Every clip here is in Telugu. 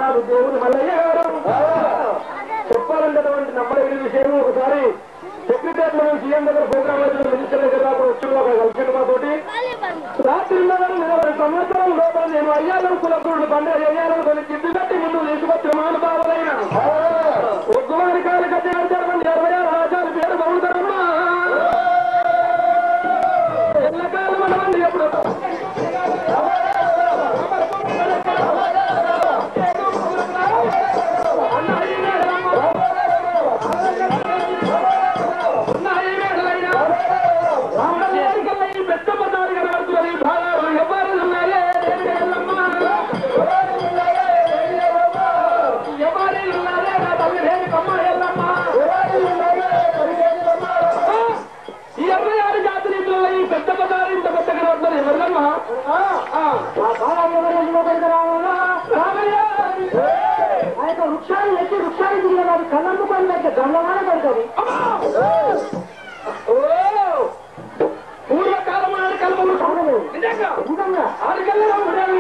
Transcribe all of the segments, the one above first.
కాదు దేవుడు మల్లయ్య గారు చెప్పాలన్నటువంటి నమ్మదగిన విషయం ఒకసారి సెక్రటరీ సీఎం దగ్గర ప్రోగ్రామ్ వచ్చిన మినిస్టర్ దగ్గర దాకా వచ్చి ఒక కలిసిన మాతోటి రాత్రిన్నర నలభై సంవత్సరం లోపల నేను అయ్యాలను కులకుడు పండుగ అయ్యాలను కొన్ని జిడ్డు కట్టి ముందు తీసుకొచ్చిన మహానుభావులైన ఒగ్గువారి కాలు కట్టి ఆడతారు ఇరవై ఆరు రాజాలు పేరు బాగుంటారమ్మా ఎల్లకాలం అనవండి ఎప్పుడు ఈ అరవై ఆరు జాతులు ఈ పెద్ద పదాలు ఇంత పెద్దగా ఉంటుంది ఎవరిదమ్మా ఆ యొక్క వృక్షాన్ని ఎక్కి వృక్షాన్ని దిగిన వారి కళ్ళమ్మ పనులు అయితే గంగమానే పడుతుంది పూర్వకాలం నాటి కలమలు నిజంగా నిజంగా ఆడికల్లా ఉండాలి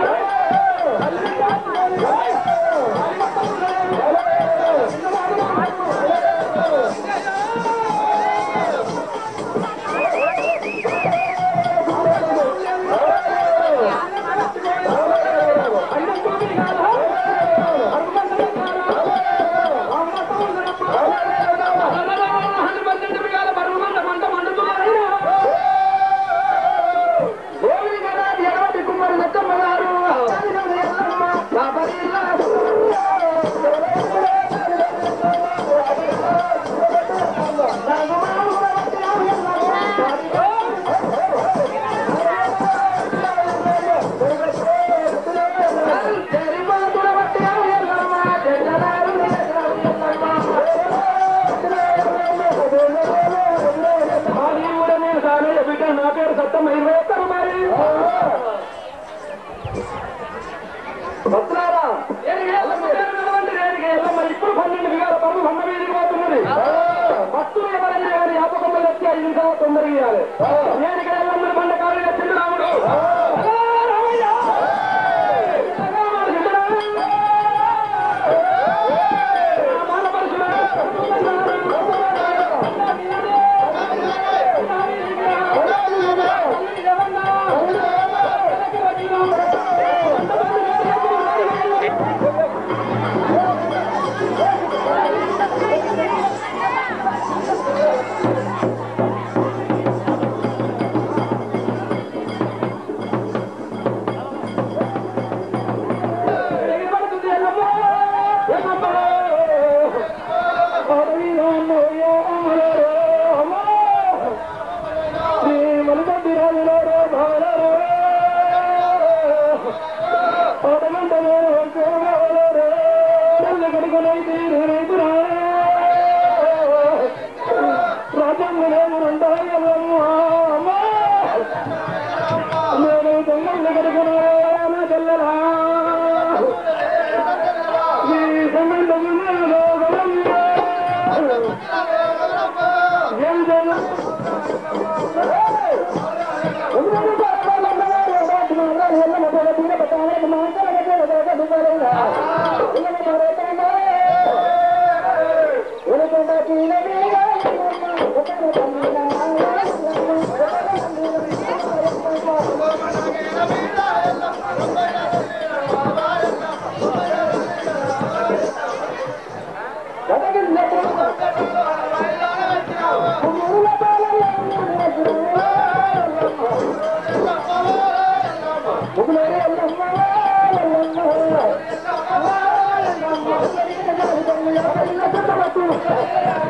నా పేరు సత్యం ఇరవై ఒక్కరు మరి భక్తులారా ఏడికి ఎల్లమ్మ పేరు నిలవండి, ఏడికి ఎల్లమ్మ ఇప్పుడు పన్నెండు విగాల పరుగు వంద వీధికి పోతున్నది భక్తులు ఎవరైనా కానీ యాపకొమ్మలు వచ్చి ఐదు నిమిషాలు తొందరగా ఇవ్వాలి ఏడికి ఎల్లమ్మని బండ కాళ్ళు వచ్చింది రాముడు అలా రామయ్య! అలా మన సిద్ధరామయ్య! రామాల నేను దొంగలు కడుకున్నా తెల్లరా ఈ సంబంధములో గమనించు. ఏం చేయను? అమ్మ